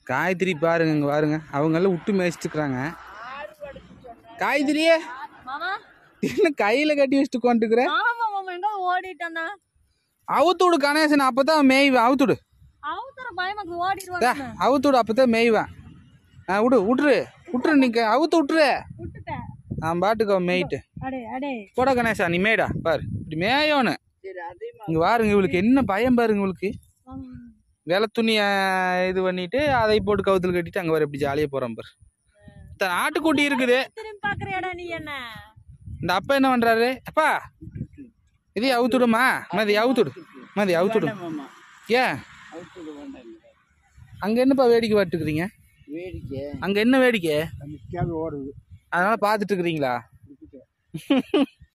காயத்ரி பாருங்க இங்க பாருங்க அவங்க எல்லாம் விட்டு மேய்ச்சிட்டுக்கிறாங்க காயத்ரியே மாமா என்ன கையில கட்டி வச்சுட்டு கொண்டுக்கிற ஆமா மாமா எங்க ஓடிட்டானா அவுத்துடு கணேசன் அப்பதான் மேய்வேன் அவுத்துடு அவசர பயமாக்கு டே, ஓடிடுவாங்க அவுத்துடு அப்பதான் மேய்வேன் ஆ விடு விட்டுரு விட்டுரு நீங்க அவுத்து விட்டுரு விட்டுட்டேன் நான் பாட்டுக்கு அவன் மேயிட்டு அடே அடே போடா கணேசா நீ மேய்டா பாரு இப்படி மேயோன்னு இங்க பாருங்க இவளுக்கு என்ன பயம் பாருங்க இவளுக்கு வெள்ளை துணியை இது பண்ணிட்டு அதை போட்டு கவுத்துல கட்டிட்டு அங்க வர எப்படி ஜாலியா போறான் பாரு த- ஆட்டுக்குட்டி இருக்குது திரும்பி பாக்குறியாடா நீ என்ன இந்த அப்பா என்ன பண்றாரு அப்பா இது அவுத்துடுமா மதி அவுத்துடு மதி அவுத்துடு ஏன் அங்க என்னப்பா வேடிக்கை பார்த்துக்கிறீங்க வேடிக்கை அங்க என்ன வேடிக்கை நிற்காது ஓடுது அதனால பார்த்துட்டு இருக்கிறீங்களா